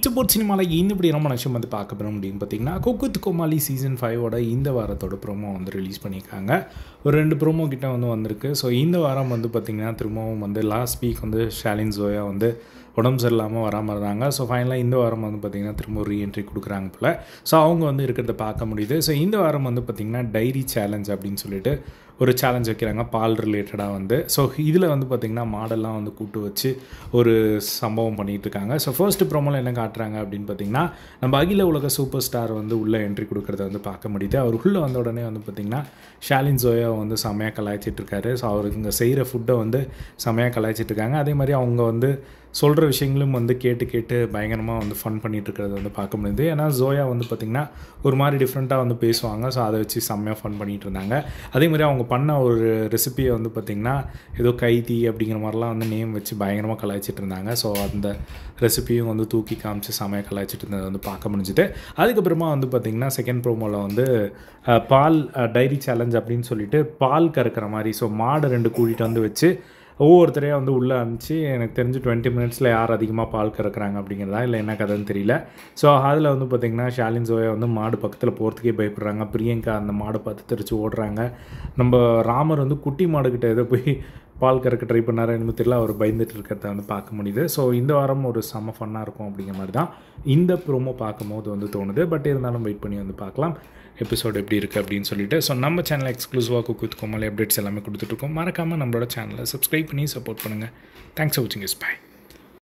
sports சினிமாவில் இந்த இப்படி ரொம்ப விஷயம் வந்து பார்க்க போகிறோம் அப்படின்னு பார்த்தீங்கன்னா கொக்குத் கோமாளி சீசன் ஃபைவோட இந்த வாரத்தோட ப்ரோமோ வந்து ரிலீஸ் பண்ணியிருக்காங்க ஒரு ரெண்டு ப்ரோமோ கிட்ட வந்து வந்திருக்கு ஸோ இந்த வாரம் வந்து பார்த்திங்கன்னா திரும்பவும் வந்து லாஸ்ட் வீக் வந்து ஷாலின் ஜோயா வந்து உடம்பு சரியில்லாமல் வராமல் இருந்தாங்க ஸோ ஃபைனலாக இந்த வாரம் வந்து பார்த்திங்கன்னா திரும்ப ரீஎன்ட்ரி கொடுக்குறாங்க போல் ஸோ அவங்க வந்து இருக்கிறத பார்க்க முடியுது ஸோ இந்த வாரம் வந்து பார்த்திங்கன்னா டைரி சேலஞ்ச் அப்படின்னு சொல்லிட்டு ஒரு சேலஞ்ச் வைக்கிறாங்க பால் ரிலேட்டடாக வந்து ஸோ இதில் வந்து பார்த்திங்கன்னா மாடெல்லாம் வந்து கூட்டு வச்சு ஒரு சம்பவம் பண்ணிகிட்டு இருக்காங்க ஸோ ஃபர்ஸ்ட் ப்ரோமோவில் என்ன காட்டுறாங்க அப்படின்னு பார்த்தீங்கன்னா நம்ம அகில உலக சூப்பர் ஸ்டார் வந்து உள்ளே என்ட்ரி கொடுக்குறத வந்து பார்க்க முடியுது அவர் உள்ளே வந்த உடனே வந்து பார்த்திங்கன்னா ஷாலின் ஜோயா வந்து செமையாக கலாய்ச்சிட்டு இருக்காரு ஸோ அவருக்கு இங்கே செய்கிற ஃபுட்டை வந்து செமையாக கலாய்ச்சிட்டு இருக்காங்க அதே மாதிரி அவங்க வந்து சொல்கிற விஷயங்களும் வந்து கேட்டு கேட்டு பயங்கரமாக வந்து ஃபன் பண்ணிகிட்டு இருக்கிறத வந்து பார்க்க முடியுது ஏன்னா ஜோயா வந்து பார்த்திங்கன்னா ஒரு மாதிரி டிஃப்ரெண்ட்டாக வந்து பேசுவாங்க ஸோ அதை வச்சு செம்மையாக ஃபன் பண்ணிகிட்டு இருந்தாங்க அதே மாதிரி அவங்க பண்ண ஒரு ரெசிபியை வந்து பார்த்திங்கன்னா ஏதோ கைதி அப்படிங்கிற மாதிரிலாம் வந்து நேம் வச்சு பயங்கரமாக கலாய்ச்சிட்டு இருந்தாங்க ஸோ அந்த ரெசிபியும் வந்து தூக்கி காமிச்சு செம்மையாக கலாய்ச்சிட்டு இருந்ததை வந்து பார்க்க முடிஞ்சுது அதுக்கப்புறமா வந்து பார்த்திங்கன்னா செகண்ட் ப்ரோமோவில் வந்து அஹ், பால் டைரி சேலஞ்ச் அப்படின்னு சொல்லிட்டு பால் கறக்கிற மாதிரி ஸோ மாடை ரெண்டு கூட்டிகிட்டு வந்து வச்சு ஒவ்வொருத்தரையாக வந்து உள்ளே அனுப்பிச்சு எனக்கு தெரிஞ்சு டுவெண்ட்டி மினிட்ஸில் யார் அதிகமாக பால் கறக்குறாங்க அப்படிங்கிறதா இல்லை என்ன கதைன்னு தெரியல ஸோ அதில் வந்து பார்த்திங்கன்னா ஷாலின் ஜோயா வந்து மாடு பக்கத்தில் போகிறதுக்கே பயப்படுறாங்க பிரியங்கா அந்த மாடை பார்த்து தெரிச்சு ஓடுறாங்க நம்ம ராமர் வந்து குட்டி மாடுக்கிட்ட ஏதோ போய் பால் கறக்க ட்ரை பண்ணாரு என்னமோ தெரியல அவர் பயந்துட்டு இருக்கிறத வந்து பார்க்க முடியுது ஸோ இந்த வாரம் ஒரு செம்ம ஃபன்னாக இருக்கும் அப்படிங்கிற மாதிரி தான் இந்த ப்ரோமோ பார்க்கும்போது வந்து தோணுது பட் இருந்தாலும் வெயிட் பண்ணி வந்து பார்க்கலாம் எபிசோட் எப்படி இருக்குது அப்படின்னு சொல்லிட்டு ஸோ நம்ம சேனல் எக்ஸ்க்ளூசிவாக குக் கோமாளி அப்டேட்ஸ் எல்லாமே கொடுத்துட்ருக்கோம் மறக்காமல் நம்மளோட சேனலை சப்ஸ்கிரைப் பண்ணி சப்போர்ட் பண்ணுங்கள் தேங்க்ஸ் ஃபார் வாட்சிங் இஸ் பை